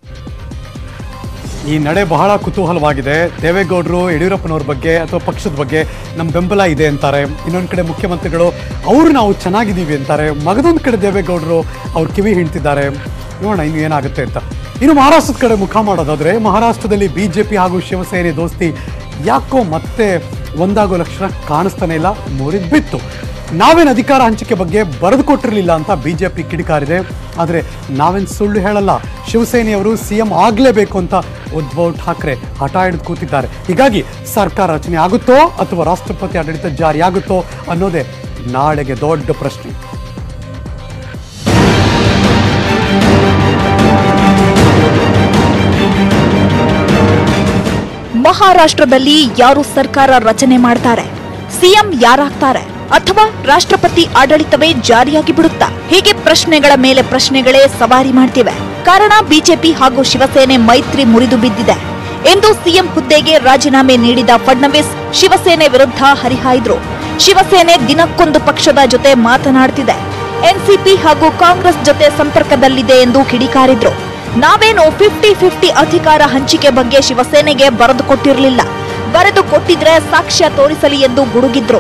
Speaker 1: ಈ ನಡೆ ಬಹಳ ಕುತೂಹಲವಾಗಿದೆ ದೇವೇಗೌಡರು ಯಡಿಯೂರಪ್ಪನವ್ರ ಬಗ್ಗೆ ಅಥವಾ ಪಕ್ಷದ ಬಗ್ಗೆ ನಮ್ಮ ಬೆಂಬಲ ಇದೆ ಅಂತಾರೆ ಇನ್ನೊಂದು ಕಡೆ ಮುಖ್ಯಮಂತ್ರಿಗಳು ಅವರು ನಾವು ಚೆನ್ನಾಗಿದ್ದೀವಿ ಅಂತಾರೆ ಮಗದೊಂದು ಕಡೆ ದೇವೇಗೌಡರು ಅವ್ರ ಕಿವಿ ಹಿಂಡ್ತಿದ್ದಾರೆ ನೋಡೋಣ ಇನ್ನು ಏನಾಗುತ್ತೆ ಅಂತ ಇನ್ನು ಮಹಾರಾಷ್ಟ್ರದ ಕಡೆ ಮುಖ ಮಾಡೋದಾದ್ರೆ ಮಹಾರಾಷ್ಟ್ರದಲ್ಲಿ ಬಿಜೆಪಿ ಹಾಗೂ ಶಿವಸೇನೆ ದೋಸ್ತಿ ಯಾಕೋ ಮತ್ತೆ ಒಂದಾಗೋ ಲಕ್ಷಣ ಕಾಣಿಸ್ತಾನೆ ಇಲ್ಲ ಮುರಿದ್ ಬಿತ್ತು ನಾವೇನು ಅಧಿಕಾರ ಹಂಚಿಕೆ ಬಗ್ಗೆ ಬರೆದು ಕೊಟ್ಟಿರಲಿಲ್ಲ ಅಂತ ಬಿಜೆಪಿ ಕಿಡಿಕಾರಿದೆ ಆದರೆ ನಾವೇನು ಸುಳ್ಳು ಹೇಳಲ್ಲ ಶಿವಸೇನೆಯವರು ಸಿ ಎಂ ಆಗಲೇಬೇಕು ಅಂತ ಉದ್ಧವ್ ಠಾಕ್ರೆ ಹಠ ಹಿಡಿದು ಕೂತಿದ್ದಾರೆ ಹೀಗಾಗಿ ಸರ್ಕಾರ ರಚನೆ ಆಗುತ್ತೋ ಅಥವಾ ರಾಷ್ಟ್ರಪತಿ ಆಡಳಿತ ಜಾರಿಯಾಗುತ್ತೋ ಅನ್ನೋದೇ ನಾಳೆಗೆ ದೊಡ್ಡ ಪ್ರಶ್ನೆ
Speaker 14: ಮಹಾರಾಷ್ಟ್ರದಲ್ಲಿ ಯಾರು ಸರ್ಕಾರ ರಚನೆ ಮಾಡ್ತಾರೆ ಸಿಎಂ ಯಾರಾಗ್ತಾರೆ ಅಥವಾ ರಾಷ್ಟ್ರಪತಿ ಆಡಳಿತವೇ ಜಾರಿಯಾಗಿ ಬಿಡುತ್ತಾ ಹೀಗೆ ಪ್ರಶ್ನೆಗಳ ಮೇಲೆ ಪ್ರಶ್ನೆಗಳೇ ಸವಾರಿ ಮಾಡ್ತಿವೆ ಕಾರಣ ಬಿಜೆಪಿ ಹಾಗೂ ಶಿವಸೇನೆ ಮೈತ್ರಿ ಮುರಿದು ಬಿದ್ದಿದೆ ಎಂದು ಸಿಎಂ ಹುದ್ದೆಗೆ ರಾಜೀನಾಮೆ ನೀಡಿದ ಫಡ್ನವೀಸ್ ಶಿವಸೇನೆ ವಿರುದ್ಧ ಹರಿಹಾಯ್ದ್ರು ಶಿವಸೇನೆ ದಿನಕ್ಕೊಂದು ಪಕ್ಷದ ಜೊತೆ ಮಾತನಾಡ್ತಿದೆ ಎನ್ಸಿಪಿ ಹಾಗೂ ಕಾಂಗ್ರೆಸ್ ಜೊತೆ ಸಂಪರ್ಕದಲ್ಲಿದೆ ಎಂದು ಕಿಡಿಕಾರಿದ್ರು ನಾವೇನು ಫಿಫ್ಟಿ ಫಿಫ್ಟಿ ಅಧಿಕಾರ ಹಂಚಿಕೆ ಬಗ್ಗೆ ಶಿವಸೇನೆಗೆ ಬರೆದು ಕೊಟ್ಟಿರಲಿಲ್ಲ ಬರೆದು ಕೊಟ್ಟಿದ್ರೆ ಸಾಕ್ಷ್ಯ ತೋರಿಸಲಿ ಎಂದು ಗುಡುಗಿದ್ರು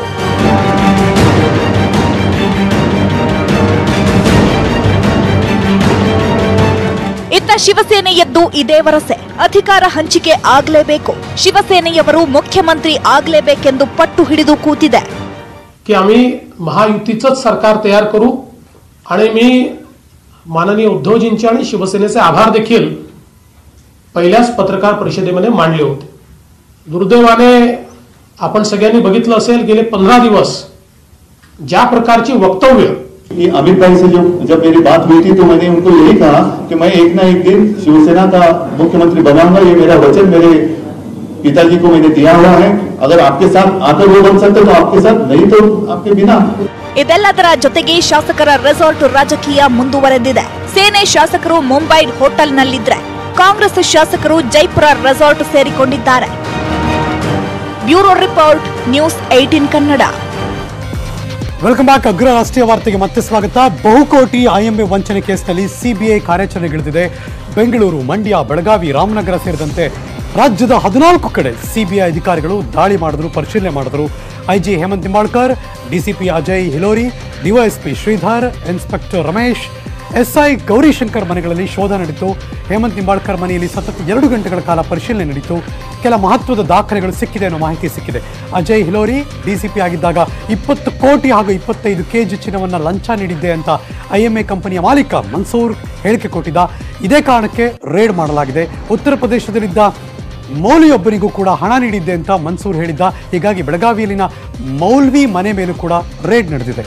Speaker 14: ಇತ್ತ ಶಿವಸೇನೆ ಎದ್ದು ಇದೇ ವರಸೆ ಅಧಿಕಾರ ಹಂಚಿಕೆ ಆಗ್ಲೇಬೇಕು ಶಿವಸೇನೆಯವರು ಮುಖ್ಯಮಂತ್ರಿ ಆಗ್ಲೇಬೇಕೆಂದು ಪಟ್ಟು ಹಿಡಿದು ಕೂತಿದೆ
Speaker 15: की आम्ही महायुतीचंच सरकार तयार करू आणि मी माननीय उद्धवजींचे आणि शिवसेनेचे आभार देखील पहिल्याच पत्रकार परिषदेमध्ये मांडले होते दुर्दैवाने आपण सगळ्यांनी बघितलं असेल गेले पंधरा दिवस ज्या प्रकारची वक्तव्य
Speaker 16: कि अमित भाई से जो जब मेरी बात हुई थी तो मैंने उनको यही कहा कि मैं एक ना एक दिन शिवसेना का मुख्यमंत्री बनाऊंगा ये मेरा वचन मेरे पिताजी को मैंने दिया हुआ है अगर आपके साथ आकर वो बन सकते तो आपके साथ नहीं तो आपके बिना
Speaker 14: ಇದೆಲ್ಲದರ ಜೊತೆಗೆ ಶಾಸಕರ ರೆಸಾರ್ಟ್ ರಾಜಕೀಯ ಮುಂದುವರೆದಿದೆ ಸೇನೆ ಶಾಸಕರು ಮುಂಬೈ ಹೋಟೆಲ್ನಲ್ಲಿದ್ರೆ ಕಾಂಗ್ರೆಸ್ ಶಾಸಕರು ಜೈಪುರ ರೆಸಾರ್ಟ್ ಸೇರಿಕೊಂಡಿದ್ದಾರೆ bureau report news eighteen Kannada
Speaker 1: welcome back ಅಗ್ರ ರಾಷ್ಟ್ರೀಯ ವಾರ್ತೆಗೆ ಮತ್ತೆ ಸ್ವಾಗತ ಬಹುಕೋಟಿ ಐಎಂಎ ವಂಚನೆ ಕೇಸ್ನಲ್ಲಿ ಸಿಬಿಐ ಕಾರ್ಯಾಚರಣೆಗಿಳಿದಿದೆ ಬೆಂಗಳೂರು ಮಂಡ್ಯ ಬೆಳಗಾವಿ ರಾಮನಗರ ಸೇರಿದಂತೆ ರಾಜ್ಯದ ಹದಿನಾಲ್ಕು ಕಡೆ ಸಿಬಿಐ ಅಧಿಕಾರಿಗಳು ದಾಳಿ ಮಾಡಿದ್ರು ಪರಿಶೀಲನೆ ಮಾಡಿದ್ರು IG Hemant Nimbalkar DCP Ajay Hilori DYSP Shridhar inspector Ramesh SI Gaurishankar ಮನೆಗಳಲ್ಲಿ ಶೋಧ ನಡೆಯಿತು ಹೇಮಂತ್ ನಿಂಬಾಳ್ಕರ್ ಮನೆಯಲ್ಲಿ ಸತತ ಎರಡು ಗಂಟೆಗಳ ಕಾಲ ಪರಿಶೀಲನೆ ನಡೆಯಿತು ಕೆಲ ಮಹತ್ವದ ದಾಖಲೆಗಳು ಸಿಕ್ಕಿದೆ ಅನ್ನೋ ಮಾಹಿತಿ ಸಿಕ್ಕಿದೆ ಅಜಯ್ ಹಿಲೋರಿ ಡಿಸಿಪಿ ಆಗಿದ್ದಾಗ ಇಪ್ಪತ್ತು ಕೋಟಿ ಹಾಗೂ ಇಪ್ಪತ್ತೈದು ಕೆಜಿ ಚಿನ್ನವನ್ನು ಲಂಚ ನೀಡಿದ್ದೆ ಅಂತ ಐಎಂಎ ಕಂಪನಿಯ ಮಾಲೀಕ ಮನ್ಸೂರ್ ಹೇಳಿಕೆ ಕೊಟ್ಟಿದ್ದ ಇದೇ ಕಾರಣಕ್ಕೆ ರೇಡ್ ಮಾಡಲಾಗಿದೆ ಉತ್ತರ ಪ್ರದೇಶದಲ್ಲಿದ್ದ ಮೌಲ್ವಿಯೊಬ್ಬರಿಗೂ ಕೂಡ ಹಣ ನೀಡಿದ್ದೆ ಅಂತ ಮನ್ಸೂರ್ ಹೇಳಿದ್ದ ಹೀಗಾಗಿ ಬೆಳಗಾವಿಯಲ್ಲಿನ ಮೌಲ್ವಿ ಮನೆ ಮೇಲೂ ಕೂಡ ರೇಡ್ ನಡೆದಿದೆ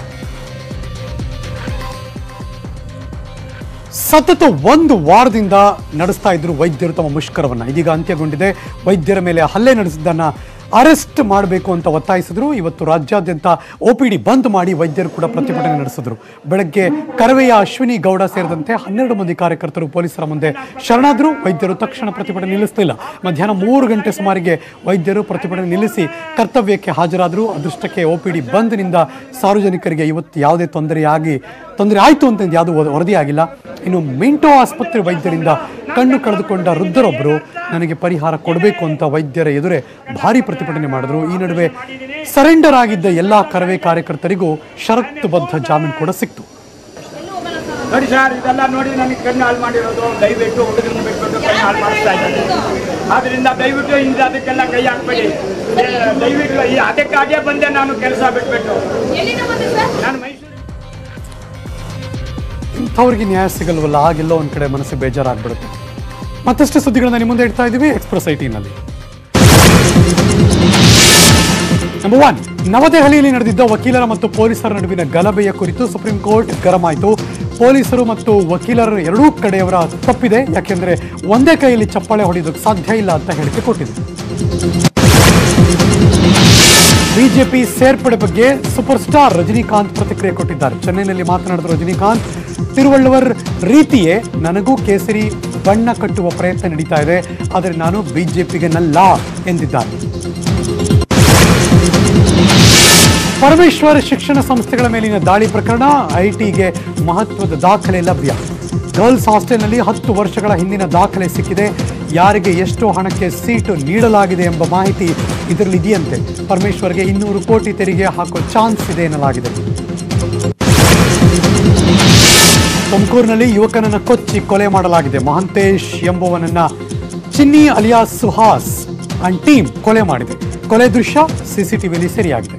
Speaker 1: ಸತತ ಒಂದು ವಾರದಿಂದ ನಡೆಸ್ತಾ ಇದ್ರು ವೈದ್ಯರು ತಮ್ಮ ಮುಷ್ಕರವನ್ನ ಇದೀಗ ಅಂತ್ಯಗೊಂಡಿದೆ ವೈದ್ಯರ ಮೇಲೆ ಹಲ್ಲೆ ನಡೆಸಿದ್ದನ್ನ ಅರೆಸ್ಟ್ ಮಾಡಬೇಕು ಅಂತ ಒತ್ತಾಯಿಸಿದ್ರು ಇವತ್ತು ರಾಜ್ಯಾದ್ಯಂತ ಒಪಿಡಿ ಬಂದ್ ಮಾಡಿ ವೈದ್ಯರು ಕೂಡ ಪ್ರತಿಭಟನೆ ನಡೆಸಿದ್ರು ಬೆಳಗ್ಗೆ ಕರವೆಯ ಅಶ್ವಿನಿ ಗೌಡ ಸೇರಿದಂತೆ ಹನ್ನೆರಡು ಮಂದಿ ಕಾರ್ಯಕರ್ತರು ಪೊಲೀಸರ ಮುಂದೆ ಶರಣಾದ್ರು ವೈದ್ಯರು ತಕ್ಷಣ ಪ್ರತಿಭಟನೆ ನಿಲ್ಲಿಸಲಿಲ್ಲ ಮಧ್ಯಾಹ್ನ ಮೂರು ಗಂಟೆ ಸುಮಾರಿಗೆ ವೈದ್ಯರು ಪ್ರತಿಭಟನೆ ನಿಲ್ಲಿಸಿ ಕರ್ತವ್ಯಕ್ಕೆ ಹಾಜರಾದರು ಅದೃಷ್ಟಕ್ಕೆ ಒಪಿಡಿ ಬಂದ್ನಿಂದ ಸಾರ್ವಜನಿಕರಿಗೆ ಇವತ್ತು ಯಾವುದೇ ತೊಂದರೆಯಾಗಿ ತೊಂದರೆ ಆಯಿತು ಅಂತ ಯಾವುದೂ ವರದಿಯಾಗಿಲ್ಲ ಇನ್ನು ಮಿಂಟೋ ಆಸ್ಪತ್ರೆ ವೈದ್ಯರಿಂದ ಕಣ್ಣು ಕಳೆದುಕೊಂಡ ವೃದ್ಧರೊಬ್ಬರು ನನಗೆ ಪರಿಹಾರ ಕೊಡಬೇಕು ಅಂತ ವೈದ್ಯರ ಎದುರೇ ಭಾರಿ ಪ್ರತಿಭಟನೆ ಮಾಡಿದ್ರು ಈ ನಡುವೆ ಸರೆಂಡರ್ ಆಗಿದ್ದ ಎಲ್ಲಾ ಕರವೇ ಕಾರ್ಯಕರ್ತರಿಗೂ ಷರತ್ತುಬದ್ಧ ಜಾಮೀನು ಕೂಡ ಸಿಕ್ತು
Speaker 17: ನೋಡಿ ಸರ್ ಇದೆಲ್ಲ ನೋಡಿ ನನಗೆ ಕಣ್ಣು ಹಾಳು ಮಾಡಿರೋದು ದಯವಿಟ್ಟು ಹುಡುಗರನ್ನ ಬಿಟ್ಬಿಟ್ಟು ಕಣ್ಣು ಹಾಳು ಮಾಡಿಸ್ತಾ ಇದ್ದಾರೆ ಆದ್ರಿಂದ ದಯವಿಟ್ಟು ಇಂದ ಅದಕ್ಕೆಲ್ಲ ಕೈ ಹಾಕ್ಬೇಡಿ ಏ, ದಯವಿಟ್ಟು ಈ ಅದಕ್ಕಾಗೇ ಬಂದೆ ನಾನು ಕೆಲಸ ಬಿಟ್ಬಿಟ್ಟು ನಾನು ಮೈಸೂರು
Speaker 1: ಇಂಥವ್ರಿಗೆ ನ್ಯಾಯ ಸಿಗಲ್ವಲ್ಲ ಆಗೆಲ್ಲೋ ಒಂದ್ ಕಡೆ ಮನಸ್ಸು ಬೇಜಾರಾಗ್ಬಿಡುತ್ತೆ ಮತ್ತಷ್ಟು ಸುದ್ದಿಗಳನ್ನ ನಿಮ್ಮ ಮುಂದೆ ಇಡ್ತಾ ಇದ್ದೀವಿ ಎಕ್ಸ್ಪ್ರೆಸ್ ಐಟಿನಲ್ಲಿ ನಂಬರ್ ಒನ್ ನವದೆಹಲಿಯಲ್ಲಿ ನಡೆದಿದ್ದ ವಕೀಲರ ಮತ್ತು ಪೊಲೀಸರ ನಡುವಿನ ಗಲಭೆಯ ಕುರಿತು ಸುಪ್ರೀಂ ಕೋರ್ಟ್ ಗರಂ ಆಯಿತು ಪೊಲೀಸರು ಮತ್ತು ವಕೀಲರ ಎರಡೂ ಕಡೆಯವರ ತಪ್ಪಿದೆ ಯಾಕೆಂದ್ರೆ ಒಂದೇ ಕೈಯಲ್ಲಿ ಚಪ್ಪಾಳೆ ಹೊಡೆಯೋದಕ್ಕೆ ಸಾಧ್ಯ ಇಲ್ಲ ಅಂತ ಹೇಳಿಕೆ ಕೊಟ್ಟಿದೆ ಬಿಜೆಪಿ ಸೇರ್ಪಡೆ ಬಗ್ಗೆ ಸೂಪರ್ ಸ್ಟಾರ್ ರಜನಿಕಾಂತ್ ಪ್ರತಿಕ್ರಿಯೆ ಕೊಟ್ಟಿದ್ದಾರೆ ಚೆನ್ನೈನಲ್ಲಿ ಮಾತನಾಡಿದ ರಜನಿಕಾಂತ್ ತಿರುವಳ್ಳುವರ್ ರೀತಿಯೇ ನನಗೂ ಕೇಸರಿ ಬಣ್ಣ ಕಟ್ಟುವ ಪ್ರಯತ್ನ ನಡೀತಾ ಇದೆ ಆದರೆ ನಾನು ಬಿಜೆಪಿಗೆ ನಲ್ಲ ಎಂದಿದ್ದಾರೆ ಪರಮೇಶ್ವರ್ ಶಿಕ್ಷಣ ಸಂಸ್ಥೆಗಳ ಮೇಲಿನ ದಾಳಿ ಪ್ರಕರಣ ಐಟಿಗೆ ಮಹತ್ವದ ದಾಖಲೆ ಲಭ್ಯ ಗರ್ಲ್ಸ್ ಹಾಸ್ಟೆಲ್ನಲ್ಲಿ ಹತ್ತು ವರ್ಷಗಳ ಹಿಂದಿನ ದಾಖಲೆ ಸಿಕ್ಕಿದೆ ಯಾರಿಗೆ ಎಷ್ಟು ಹಣಕ್ಕೆ ಸೀಟು ನೀಡಲಾಗಿದೆ ಎಂಬ ಮಾಹಿತಿ ಇದರಲ್ಲಿ ಇದೆಯಂತೆ ಪರಮೇಶ್ವರ್ಗೆ ಇನ್ನೂರು ಕೋಟಿ ತೆರಿಗೆ ಹಾಕೋ ಚಾನ್ಸ್ ಇದೆ ಎನ್ನಲಾಗಿದೆ ತುಮಕೂರಿನಲ್ಲಿ ಯುವಕನನ್ನ ಕೊಚ್ಚಿ ಕೊಲೆ ಮಾಡಲಾಗಿದೆ ಮಹಂತೇಶ್ ಎಂಬುವನನ್ನ ಚಿನ್ನಿ ಅಲಿಯಾಸ್ ಸುಹಾಸ್ ಅಂಡ್ ಟೀಮ್ ಕೊಲೆ ಮಾಡಿದೆ ಕೊಲೆ ದೃಶ್ಯ ಸಿಸಿಟಿವಿಯಲ್ಲಿ ಸೆರೆಯಾಗಿದೆ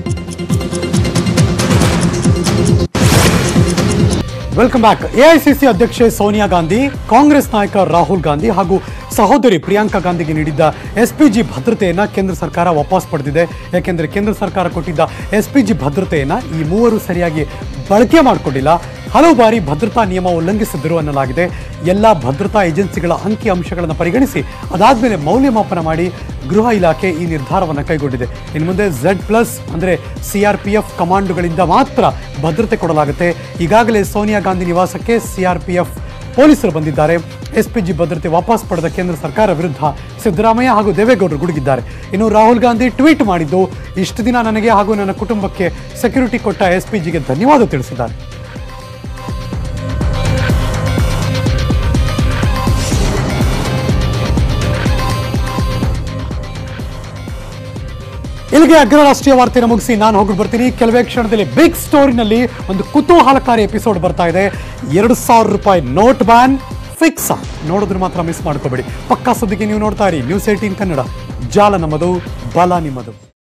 Speaker 1: ವೆಲ್ಕಮ್ ಬ್ಯಾಕ್ ಎಐಸಿಸಿ ಅಧ್ಯಕ್ಷೆ ಸೋನಿಯಾ ಗಾಂಧಿ ಕಾಂಗ್ರೆಸ್ ನಾಯಕ ರಾಹುಲ್ ಗಾಂಧಿ ಹಾಗೂ ಸಹೋದರಿ ಪ್ರಿಯಾಂಕಾ ಗಾಂಧಿಗೆ ನೀಡಿದ್ದ ಎಸ್ಪಿಜಿ ಭದ್ರತೆಯನ್ನ ಕೇಂದ್ರ ಸರ್ಕಾರ ವಾಪಸ್ ಪಡೆದಿದೆ ಯಾಕೆಂದ್ರೆ ಕೇಂದ್ರ ಸರ್ಕಾರ ಕೊಟ್ಟಿದ್ದ ಎಸ್ಪಿಜಿ ಭದ್ರತೆಯನ್ನ ಈ ಮೂವರು ಸರಿಯಾಗಿ ಬಳಕೆ ಮಾಡಿಕೊಂಡಿಲ್ಲ ಹಲವು ಬಾರಿ ಭದ್ರತಾ ನಿಯಮ ಉಲ್ಲಂಘಿಸಿದ್ದರು ಅನ್ನಲಾಗಿದೆ ಎಲ್ಲ ಭದ್ರತಾ ಏಜೆನ್ಸಿಗಳ ಅಂಕಿ ಅಂಶಗಳನ್ನು ಪರಿಗಣಿಸಿ ಅದಾದ್ಮೇಲೆ ಮೌಲ್ಯಮಾಪನ ಮಾಡಿ ಗೃಹ ಇಲಾಖೆ ಈ ನಿರ್ಧಾರವನ್ನು ಕೈಗೊಂಡಿದೆ ಇನ್ನು ಮುಂದೆ ಝೆಡ್ ಪ್ಲಸ್ ಅಂದರೆ ಸಿ ಆರ್ ಪಿ ಎಫ್ ಕಮಾಂಡೋಗಳಿಂದ ಮಾತ್ರ ಭದ್ರತೆ ಕೊಡಲಾಗುತ್ತೆ ಈಗಾಗಲೇ ಸೋನಿಯಾ ಗಾಂಧಿ ನಿವಾಸಕ್ಕೆ ಸಿ ಆರ್ ಪಿ ಎಫ್ ಪೊಲೀಸರು ಬಂದಿದ್ದಾರೆ ಎಸ್ಪಿಜಿ ಭದ್ರತೆ ವಾಪಸ್ ಪಡೆದ ಕೇಂದ್ರ ಸರ್ಕಾರ ವಿರುದ್ಧ ಸಿದ್ದರಾಮಯ್ಯ ಹಾಗೂ ದೇವೇಗೌಡರು ಗುಡುಗಿದ್ದಾರೆ ಇನ್ನು ರಾಹುಲ್ ಗಾಂಧಿ ಟ್ವೀಟ್ ಮಾಡಿದ್ದು ಇಷ್ಟು ದಿನ ನನಗೆ ಹಾಗೂ ನನ್ನ ಕುಟುಂಬಕ್ಕೆ ಸೆಕ್ಯೂರಿಟಿ ಕೊಟ್ಟ ಎಸ್ಪಿಜಿಗೆ ಧನ್ಯವಾದ ತಿಳಿಸಿದ್ದಾರೆ ಇಲ್ಲಿಗೆ ಅಗ್ರ ರಾಷ್ಟ್ರೀಯ ವಾರ್ತೆನ ಮುಗಿಸಿ ನಾನು ಹೋಗಿ ಬರ್ತೀನಿ ಕೆಲವೇ ಕ್ಷಣದಲ್ಲಿ ಬಿಗ್ ಸ್ಟೋರಿನಲ್ಲಿ ಒಂದು ಕುತೂಹಲಕಾರಿ ಎಪಿಸೋಡ್ ಬರ್ತಾ ಇದೆ ಎರಡು ಸಾವಿರ ರೂಪಾಯಿ ನೋಟ್ ಬ್ಯಾನ್ ಫಿಕ್ಸ್ ನೋಡೋದ್ರ ಮಾತ್ರ ಮಿಸ್ ಮಾಡ್ಕೋಬೇಡಿ ಪಕ್ಕಾ ಸುದ್ದಿಗೆ ನೀವು ನೋಡ್ತಾ ಇರಿ ನ್ಯೂಸ್ ಏಟೀನ್ ಕನ್ನಡ ಜಾಲ ನಮ್ಮದು ಬಲ ನಿಮ್ಮದು